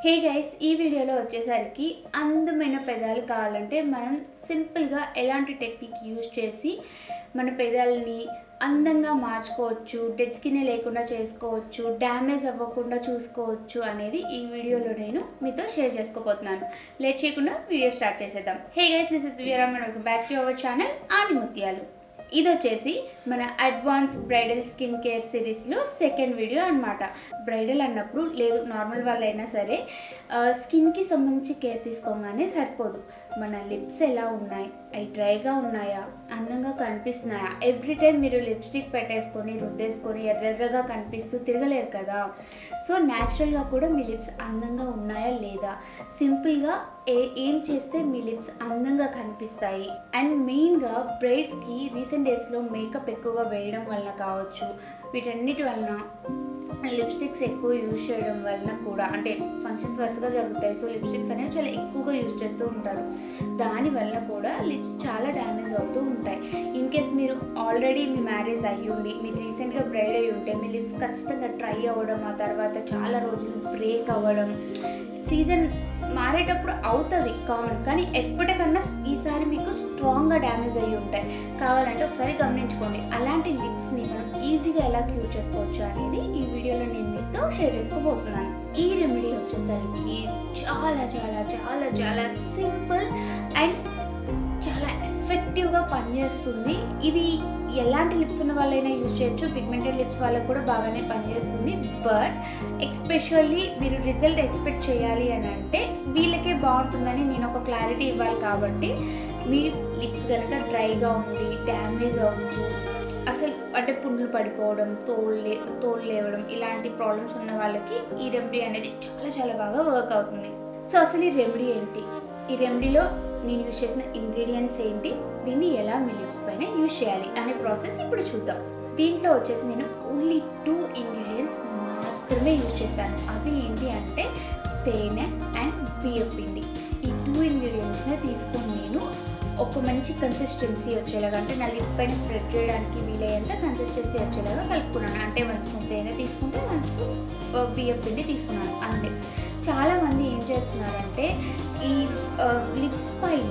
hey guys ఈ వీడియోలో వచ్చేసరికి అందమైన పెదాలు కావాలంటే మనం సింపుల్గా ఎలాంటి టెక్నిక్ యూజ్ చేసి మన పెదాలని అందంగా మార్చుకోవచ్చు డెడ్ స్కిన్ లేకుండా చేసుకోవచ్చు డ్యామేజ్ అవ్వకుండా చూసుకోవచ్చు అనేది ఈ వీడియోలో నేను మీతో షేర్ చేసుకోబోతున్నాను లేట్ చేయకుండా వీడియో స్టార్ట్ చేసేద్దాం hey guys this is Veeram welcome back to our channel Aani Muthyalu ఇది వచ్చేసి మన అడ్వాన్స్ బ్రైడల్ స్కిన్ కేర్ సిరీస్లో సెకండ్ వీడియో అనమాట బ్రైడల్ అన్నప్పుడు లేదు నార్మల్ వాళ్ళైనా సరే ఆ, స్కిన్కి సంబంధించి కేర్ తీసుకోగానే సరిపోదు మన లిప్స్ ఎలా ఉన్నాయి అవి డ్రైగా ఉన్నాయా అందంగా కనిపిస్తున్నాయా ఎవ్రీ టైం మీరు లిప్స్టిక్ పెట్టేసుకొని రుద్దేసుకొని ఎర్రెర్రగా కనిపిస్తూ తిరగలేరు కదా సో న్యాచురల్గా కూడా మీ లిప్స్ అందంగా ఉన్నాయా లేదా సింపుల్గా ఏ ఏం చేస్తే మీ లిప్స్ అందంగా కనిపిస్తాయి అండ్ మెయిన్గా బ్రైడ్స్కి రీసెంట్ డేస్లో మేకప్ ఎక్కువగా వేయడం వలన కావచ్చు వీటన్నిటి వలన లిప్స్టిక్స్ ఎక్కువ యూజ్ చేయడం వలన కూడా అంటే ఫంక్షన్స్ వరుసగా జరుగుతాయి సో లిప్స్టిక్స్ అనేవి చాలా ఎక్కువగా యూజ్ చేస్తూ ఉంటారు దాని వలన కూడా లిప్స్ చాలా డ్యామేజ్ అవుతూ ఉంటాయి ఇన్ కేస్ మీరు ఆల్రెడీ మీ మ్యారేజ్ అయ్యి ఉండి మీరు రీసెంట్గా బ్రైడ్ అయ్యి ఉంటే మీ లిప్స్ ఖచ్చితంగా ట్రై అవ్వడం ఆ తర్వాత చాలా రోజులు బ్రేక్ అవ్వడం సీజన్ మారేటప్పుడు అవుతుంది కామన్ కానీ ఎప్పటికన్నా ఈసారి మీకు స్ట్రాంగ్గా డ్యామేజ్ అయ్యి ఉంటాయి కావాలంటే ఒకసారి గమనించుకోండి అలాంటి లిప్స్ని మనం ఈజీగా ఎలా క్యూర్ చేసుకోవచ్చు అనేది ఈ వీడియోలో నేను మీతో షేర్ చేసుకోబోతున్నాను ఈ రెమెడీ వచ్చేసరికి చాలా చాలా చాలా చాలా సింపుల్ అండ్ చాలా ఎఫెక్టివ్గా పనిచేస్తుంది ఇది ఎలాంటి లిప్స్ ఉన్న వాళ్ళైనా యూజ్ చేయొచ్చు పిగ్మెంటెడ్ లిప్స్ వాళ్ళకు కూడా బాగానే పనిచేస్తుంది బట్ ఎక్స్పెషల్లీ మీరు రిజల్ట్ ఎక్స్పెక్ట్ చేయాలి అని అంటే వీళ్ళకే బాగుంటుందని నేను ఒక క్లారిటీ ఇవ్వాలి కాబట్టి మీ లిప్స్ కనుక డ్రైగా ఉండి డ్యామేజ్ అవుతూ అసలు అంటే పుండ్లు పడిపోవడం తోలు లే తోలు లేవడం ఇలాంటి ప్రాబ్లమ్స్ ఉన్న వాళ్ళకి ఈ రెమెడీ అనేది చాలా చాలా బాగా వర్క్ అవుతుంది సో అసలు ఈ రెమెడీ ఏంటి ఈ రెమెడీలో నేను యూజ్ చేసిన ఇంగ్రీడియంట్స్ ఏంటి దీన్ని ఎలా మీ లిప్స్ పైన యూజ్ చేయాలి అనే ప్రాసెస్ ఇప్పుడు చూద్దాం దీంట్లో వచ్చేసి నేను ఓన్లీ టూ ఇంగ్రీడియంట్స్ మాత్రమే యూజ్ చేశాను అవి ఏంటి అంటే తేనె అండ్ బియ్యం పిండి ఈ టూ ఇంగ్రీడియంట్స్ని తీసుకొని నేను ఒక మంచి కన్సిస్టెన్సీ వచ్చేలాగా అంటే నా లిప్ పైన స్ప్రెడ్ చేయడానికి వీలయ్యేంత కన్సిస్టెన్సీ వచ్చేలాగా కలుపుకున్నాను అంటే వన్ స్పూన్ తేనె తీసుకుంటే వన్ స్పూన్ బియ్యం పిండి తీసుకున్నాను అంతే చాలామంది ఏం చేస్తున్నారంటే ఈ లిప్స్ పైన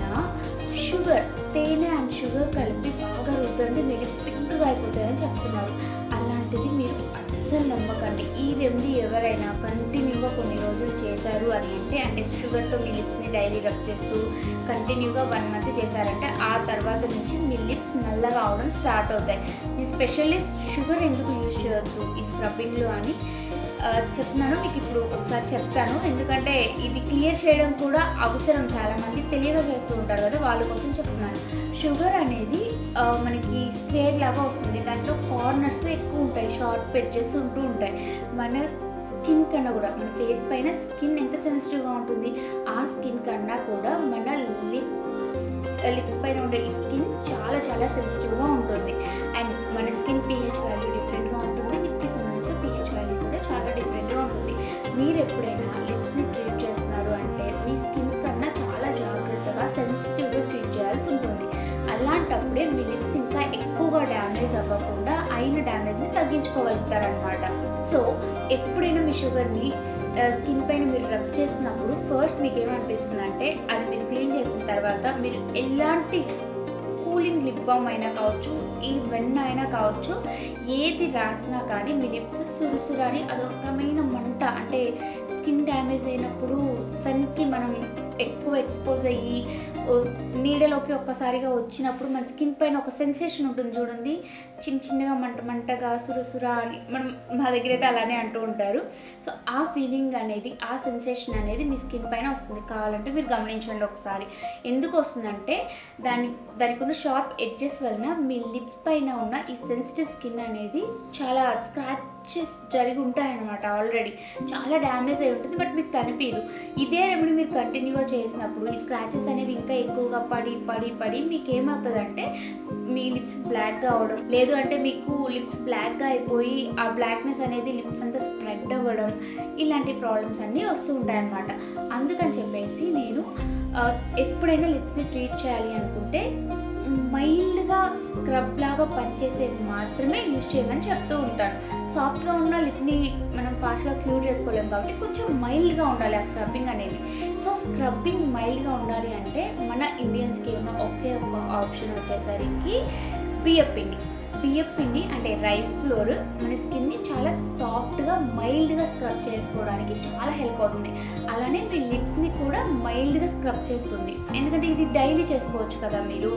షుగర్ తేనె అండ్ షుగర్ కలిపి బాగా రుద్దండి మీరు పింక్గా అయిపోతాయని చెప్తున్నారు అలాంటిది మీరు అస్సలు నమ్మకండి ఈ రెమెడీ ఎవరైనా కంటిన్యూగా కొన్ని రోజులు చేశారు అని అంటే అంటే షుగర్తో మీ లిప్స్ని డైలీ రబ్ చేస్తూ కంటిన్యూగా వన్ మంత్ చేశారంటే ఆ తర్వాత నుంచి మీ లిప్స్ నల్లగా అవడం స్టార్ట్ అవుతాయి నేను స్పెషల్లీ షుగర్ ఎందుకు యూజ్ చేయొద్దు ఈ స్క్రబ్బింగ్లో అని ఆ, చెప్తున్నాను మీకు ఇప్పుడు ఒకసారి చెప్తాను ఎందుకంటే ఇది క్లియర్ చేయడం కూడా అవసరం చాలామంది తెలియక చేస్తూ ఉంటారు కదా వాళ్ళ కోసం చెప్తున్నాను షుగర్ అనేది ఆ, మనకి స్క్వేర్ లాగా వస్తుంది దాంట్లో కార్నర్స్ ఎక్కువ ఉంటాయి షార్ప్ పెడ్జెస్ ఉంటూ ఉంటాయి మన స్కిన్ కన్నా కూడా మన ఫేస్ పైన స్కిన్ ఎంత సెన్సిటివ్గా ఉంటుంది ఆ స్కిన్ కన్నా కూడా మన లిప్ లిప్స్ పైన ఉండే ఈ స్కిన్ చాలా చాలా సెన్సిటివ్గా ఉంటుంది అండ్ మన స్కిన్ పిహెచ్ వాల్యూ డిఫరెంట్గా ఉంటుంది లిప్కి సంబంధించిన పిహెచ్ వాల్యూ కూడా చాలా డిఫరెంట్గా ఉంటుంది మీరు ఎప్పుడైనా లిప్స్ని ట్రీట్ చేస్తున్నారు అంటే మీ స్కిన్ కన్నా చాలా జాగ్రత్తగా సెన్సిటివ్గా ట్రీట్ చేయాల్సి ఉంటుంది అలాంటప్పుడే మీ లిప్స్ ఇంకా ఎక్కువగా డ్యామేజ్ అవ్వకుండా అయిన డ్యామేజ్ని తగ్గించుకోగలుగుతారనమాట సో ఎప్పుడైనా మీ షుగర్ని స్కిన్ పైన మీరు రబ్ చేసినప్పుడు ఫస్ట్ మీకు ఏమనిపిస్తుంది అంటే అది మీరు క్లీన్ చేసిన తర్వాత మీరు ఎలాంటి కూలింగ్ లిప్ బామ్ అయినా కావచ్చు ఈ వెన్న అయినా కావచ్చు ఏది రాసినా కానీ మీ లిప్స్ సురుసురు అని అదొక రకమైన మంట అంటే స్కిన్ డ్యామేజ్ అయినప్పుడు సన్కి మనం ఎక్కువ ఎక్స్పోజ్ అయ్యి ఓ, నీడలోకి ఒక్కసారిగా వచ్చినప్పుడు మన స్కిన్ పైన ఒక సెన్సేషన్ ఉంటుంది చూడండి చిన్న చిన్నగా మంట మంటగా సురసుర అని మనం మా దగ్గర అయితే అలానే అంటూ ఉంటారు సో ఆ ఫీలింగ్ అనేది ఆ సెన్సేషన్ అనేది మీ స్కిన్ పైన వస్తుంది కావాలంటే మీరు గమనించండి ఒకసారి ఎందుకు వస్తుందంటే దాని దానికి ఉన్న షార్ప్ ఎడ్జెస్ వలన మీ లిప్స్ పైన ఉన్న ఈ సెన్సిటివ్ స్కిన్ అనేది చాలా స్క్రాచెస్ జరిగి ఉంటాయన్నమాట ఆల్రెడీ చాలా డ్యామేజ్ అయి ఉంటుంది బట్ మీకు కనిపించదు ఇదే రెమెడీ మీరు కంటిన్యూగా చేసినప్పుడు ఈ స్క్రాచెస్ అనేవి ఇంకా ఎక్కువగా పడి పడి పడి మీకు ఏమవుతుందంటే మీ లిప్స్ బ్లాక్గా అవడం లేదు అంటే మీకు లిప్స్ బ్లాక్గా అయిపోయి ఆ బ్లాక్నెస్ అనేది లిప్స్ అంతా స్ప్రెడ్ అవ్వడం ఇలాంటి ప్రాబ్లమ్స్ అన్నీ వస్తూ ఉంటాయన్నమాట అందుకని చెప్పేసి నేను ఆ, ఎప్పుడైనా లిప్స్ని ట్రీట్ చేయాలి అనుకుంటే మైల్డ్గా స్క్రబ్ లాగా పనిచేసేవి మాత్రమే యూజ్ చేయమని చెప్తూ ఉంటాను సాఫ్ట్గా ఉన్న లిప్ని మనం ఫాస్ట్గా క్యూర్ చేసుకోలేము కాబట్టి కొంచెం మైల్డ్గా ఉండాలి ఆ స్క్రబ్బింగ్ అనేది సో స్క్రబ్బింగ్ మైల్డ్గా ఉండాలి అంటే మన ఇండియన్స్కి ఉన్న ఒకే ఒక ఆప్షన్ వచ్చేసరికి బియ్యం పిండి బియ్యం పిండి అంటే రైస్ ఫ్లోర్ మన స్కిన్ని చాలా సాఫ్ట్గా మైల్డ్గా స్క్రబ్ చేసుకోవడానికి చాలా హెల్ప్ అవుతుంది అలానే మీ లిప్స్ని కూడా మైల్డ్గా స్క్రబ్ చేస్తుంది ఎందుకంటే ఇది డైలీ చేసుకోవచ్చు కదా మీరు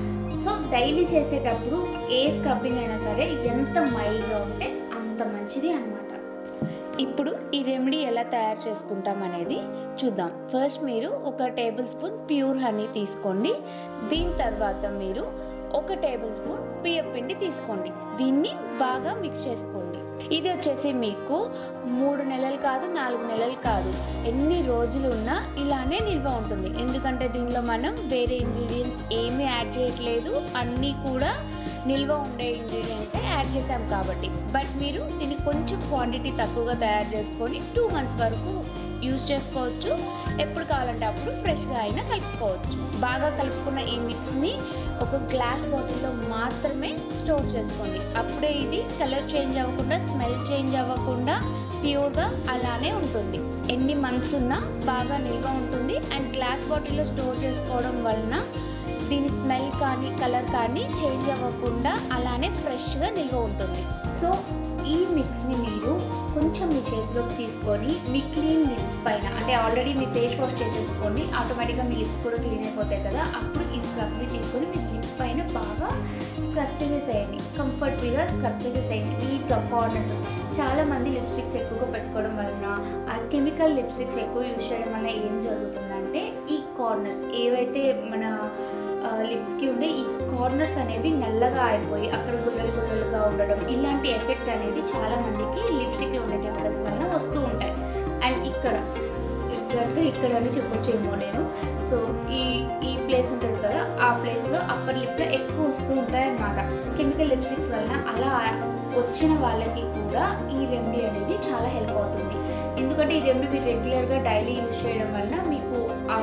సో డైలీ చేసేటప్పుడు ఏ స్క్రబ్బింగ్ అయినా సరే ఎంత మైల్డ్గా ఉంటే అంత మంచిది అనమాట ఇప్పుడు ఈ రెమెడీ ఎలా తయారు చేసుకుంటాం అనేది చూద్దాం ఫస్ట్ మీరు ఒక టేబుల్ స్పూన్ ప్యూర్ హనీ తీసుకోండి దీని తర్వాత మీరు ఒక టేబుల్ స్పూన్ బియ్యం పిండి తీసుకోండి దీన్ని బాగా మిక్స్ చేసుకోండి ఇది వచ్చేసి మీకు మూడు నెలలు కాదు నాలుగు నెలలు కాదు ఎన్ని రోజులు ఉన్నా ఇలానే నిల్వ ఉంటుంది ఎందుకంటే దీనిలో మనం వేరే ఇంగ్రీడియంట్స్ ఏమీ యాడ్ చేయట్లేదు అన్నీ కూడా నిల్వ ఉండే ఇంగ్రీడియంట్సే యాడ్ చేసాం కాబట్టి బట్ మీరు దీన్ని కొంచెం క్వాంటిటీ తక్కువగా తయారు చేసుకొని టూ మంత్స్ వరకు యూస్ చేసుకోవచ్చు ఎప్పుడు కావాలంటే అప్పుడు ఫ్రెష్గా అయినా కలుపుకోవచ్చు బాగా కలుపుకున్న ఈ మిక్స్ని ఒక గ్లాస్ బాటిల్లో మాత్రమే స్టోర్ చేసుకోండి అప్పుడే ఇది కలర్ చేంజ్ అవ్వకుండా స్మెల్ చేంజ్ అవ్వకుండా ప్యూర్గా అలానే ఉంటుంది ఎన్ని మంత్స్ ఉన్నా బాగా నిల్వ ఉంటుంది అండ్ గ్లాస్ బాటిల్లో స్టోర్ చేసుకోవడం వలన దీని స్మెల్ కానీ కలర్ కానీ చేంజ్ అవ్వకుండా అలానే ఫ్రెష్గా నిల్వ ఉంటుంది సో ఈ మిక్స్ని మీరు కొంచెం మీ చేతిలోకి తీసుకొని మీ క్లీన్ లిప్స్ పైన అంటే ఆల్రెడీ మీ ఫేస్ వాష్ చేసేసుకోండి ఆటోమేటిక్గా మీ లిప్స్ కూడా క్లీన్ అయిపోతాయి కదా అప్పుడు ఈ స్క్రబ్ని తీసుకొని మీ లిప్ పైన బాగా స్క్రబ్ చేసేసేయండి కంఫర్ట్గా స్క్రబ్ చేసేసేయండి నీట్గా కార్నర్స్ చాలా మంది లిప్స్టిక్స్ ఎక్కువగా పెట్టుకోవడం వలన ఆ కెమికల్ లిప్స్టిక్స్ ఎక్కువ యూజ్ చేయడం వల్ల ఏం జరుగుతుందంటే ఈ కార్నర్స్ ఏవైతే మన లిప్స్కి ఉండే ఈ కార్నర్స్ అనేవి నల్లగా అయిపోయి అక్కడ గుల్లలు గుల్లలుగా ఉండడం ఇలాంటి ఎఫెక్ట్ అనేది చాలా మందికి లిప్స్టిక్లో ఉండే కెమికల్స్ వలన వస్తూ ఉంటాయి అండ్ ఇక్కడ ఎగ్జాక్ట్గా ఇక్కడ అని చెప్పొచ్చేమో నేను సో ఈ ఈ ప్లేస్ ఉంటుంది కదా ఆ ప్లేస్లో అప్పర్ లిప్లో ఎక్కువ వస్తూ ఉంటాయి అన్నమాట కెమికల్ లిప్స్టిక్స్ వలన అలా వచ్చిన వాళ్ళకి కూడా ఈ రెమెడీ అనేది చాలా హెల్ప్ అవుతుంది ఎందుకంటే ఈ రెమెడీ మీరు రెగ్యులర్గా డైలీ యూజ్ చేయడం వలన మీకు ఆ,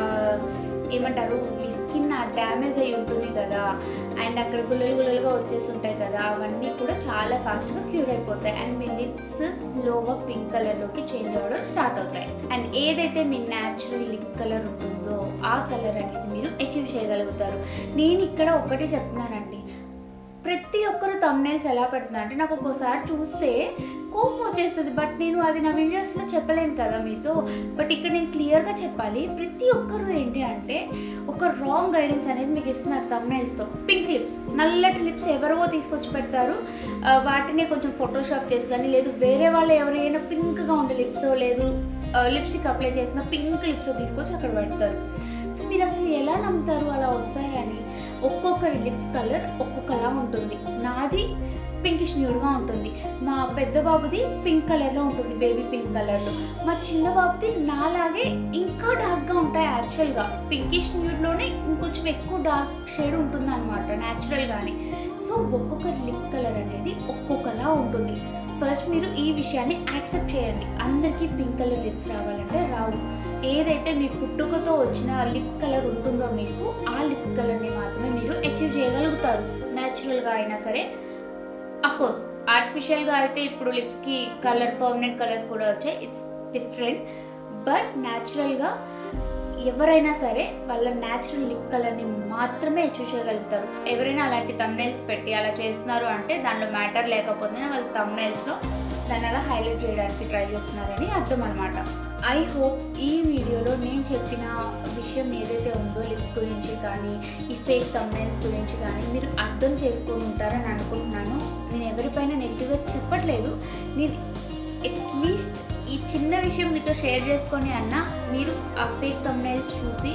ఏమంటారు మీ స్కిన్ డ్యామేజ్ అయి ఉంటుంది కదా అండ్ అక్కడ గుల్లలు గుల్లలుగా వచ్చేసి ఉంటాయి కదా అవన్నీ కూడా చాలా ఫాస్ట్గా క్యూర్ అయిపోతాయి అండ్ మీ లిప్స్ స్లోగా పింక్ కలర్లోకి చేంజ్ అవ్వడం స్టార్ట్ అవుతాయి అండ్ ఏదైతే మీ న్యాచురల్ లిప్ కలర్ ఉంటుందో ఆ కలర్ అనేది మీరు అచీవ్ చేయగలుగుతారు నేను ఇక్కడ ఒకటి చెప్తున్నానండి ప్రతి ఒక్కరు తమ్నేల్స్ ఎలా పెడుతున్నారు అంటే నాకు ఒక్కోసారి చూస్తే కోపం వచ్చేస్తుంది బట్ నేను అది నా వీడియోస్లో చెప్పలేను కదా మీతో బట్ ఇక్కడ నేను క్లియర్గా చెప్పాలి ప్రతి ఒక్కరు ఏంటి అంటే ఒక రాంగ్ గైడెన్స్ అనేది మీకు ఇస్తున్నారు తమ్నేల్స్తో పింక్ లిప్స్ నల్లటి లిప్స్ ఎవరో తీసుకొచ్చి పెడతారు ఆ, వాటిని కొంచెం ఫోటోషాప్ చేసి కానీ లేదు వేరే వాళ్ళు ఎవరైనా పింక్గా ఉండే లిప్స్ లేదు లిప్స్టిక్ అప్లై చేసిన పింక్ లిప్స్ తీసుకొచ్చి అక్కడ పెడతారు సో మీరు అసలు ఎలా నమ్ముతారు అలా వస్తాయని ఒక్కొక్కరి లిప్స్ కలర్ ఒక్కొక్కలా ఉంటుంది నాది పింకిష్ న్యూడ్గా ఉంటుంది మా పెద్ద బాబుది పింక్ కలర్లో ఉంటుంది బేబీ పింక్ కలర్లో మా చిన్న బాబుది నాలాగే ఇంకా డార్క్గా ఉంటాయి యాక్చువల్గా పింకిష్ న్యూడ్లోనే ఇంకొంచెం ఎక్కువ డార్క్ షేడ్ ఉంటుంది అనమాట న్యాచురల్గానే సో ఒక్కొక్కరి లిప్ కలర్ అనేది ఒక్కొక్కలా ఉంటుంది ఫస్ట్ మీరు ఈ విషయాన్ని యాక్సెప్ట్ చేయండి అందరికీ పింక్ కలర్ లిప్స్ రావాలంటే రావు ఏదైతే మీ పుట్టుకతో వచ్చిన లిప్ కలర్ ఉంటుందో మీకు ఆ లిప్ కలర్ని మాత్రమే మీరు అచీవ్ చేయగలుగుతారు న్యాచురల్గా అయినా సరే కోర్స్ ఆర్టిఫిషియల్గా అయితే ఇప్పుడు లిప్స్కి కలర్ పర్మనెంట్ కలర్స్ కూడా వచ్చాయి ఇట్స్ డిఫరెంట్ బట్ న్యాచురల్గా ఎవరైనా సరే వాళ్ళ న్యాచురల్ లిప్ కలర్ని మాత్రమే అచీవ్ చేయగలుగుతారు ఎవరైనా అలాంటి తమ్నైల్స్ పెట్టి అలా చేస్తున్నారు అంటే దానిలో మ్యాటర్ లేకపోతే వాళ్ళ తమ్నైల్స్లో దాన్ని అలా హైలైట్ చేయడానికి ట్రై చేస్తున్నారని అర్థం అనమాట ఐ హోప్ ఈ వీడియోలో నేను చెప్పిన విషయం ఏదైతే ఉందో లిప్స్ గురించి కానీ ఈ ఫేక్ తమ్నైల్స్ గురించి కానీ మీరు అర్థం చేసుకొని ఉంటారని అనుకుంటున్నాను నేను ఎవరిపైన నెగిటివ్గా చెప్పట్లేదు నేను అట్లీస్ట్ ఈ చిన్న విషయం మీతో షేర్ చేసుకొని అన్న మీరు ఆ ఫేక్ తమ్నైల్స్ చూసి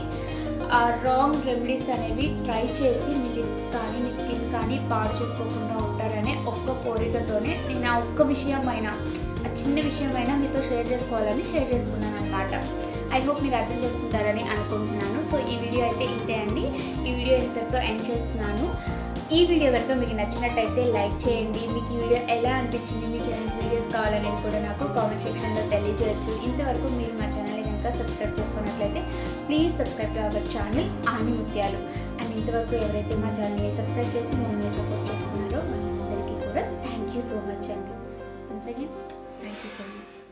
ఆ రాంగ్ రెమెడీస్ అనేవి ట్రై చేసి మీ లిప్స్ కానీ మీ స్కిన్ కానీ పాడు చేసుకోకుండా ఉంటారనే ఒక్క కోరికతోనే నేను ఆ ఒక్క విషయమైనా ఆ చిన్న విషయమైనా మీతో షేర్ చేసుకోవాలని షేర్ చేసుకున్నాను అనమాట ఐ హోప్ మీరు అర్థం చేసుకుంటారని అనుకుంటున్నాను సో ఈ వీడియో అయితే ఇంతే అండి ఈ వీడియో ఇంతటితో ఎండ్ చేస్తున్నాను ఈ వీడియో కనుక మీకు నచ్చినట్టయితే లైక్ చేయండి మీకు ఈ వీడియో ఎలా అనిపించింది మీకు ఎలాంటి వీడియోస్ కావాలనేది కూడా నాకు కామెంట్ సెక్షన్లో తెలియజేయచ్చు ఇంతవరకు మీరు మా ఛానల్ని కనుక సబ్స్క్రైబ్ చేసుకున్నట్లయితే please subscribe to our channel Aani Muthyalu and and ఇంతవరకు ఎవరైతే మా ఛానల్ని సబ్స్క్రైబ్ చేసి మమ్మల్ని సపోర్ట్ చేస్తున్నారో వాళ్ళందరికీ కూడా థ్యాంక్ యూ సో మచ్ అండి once again thank you so much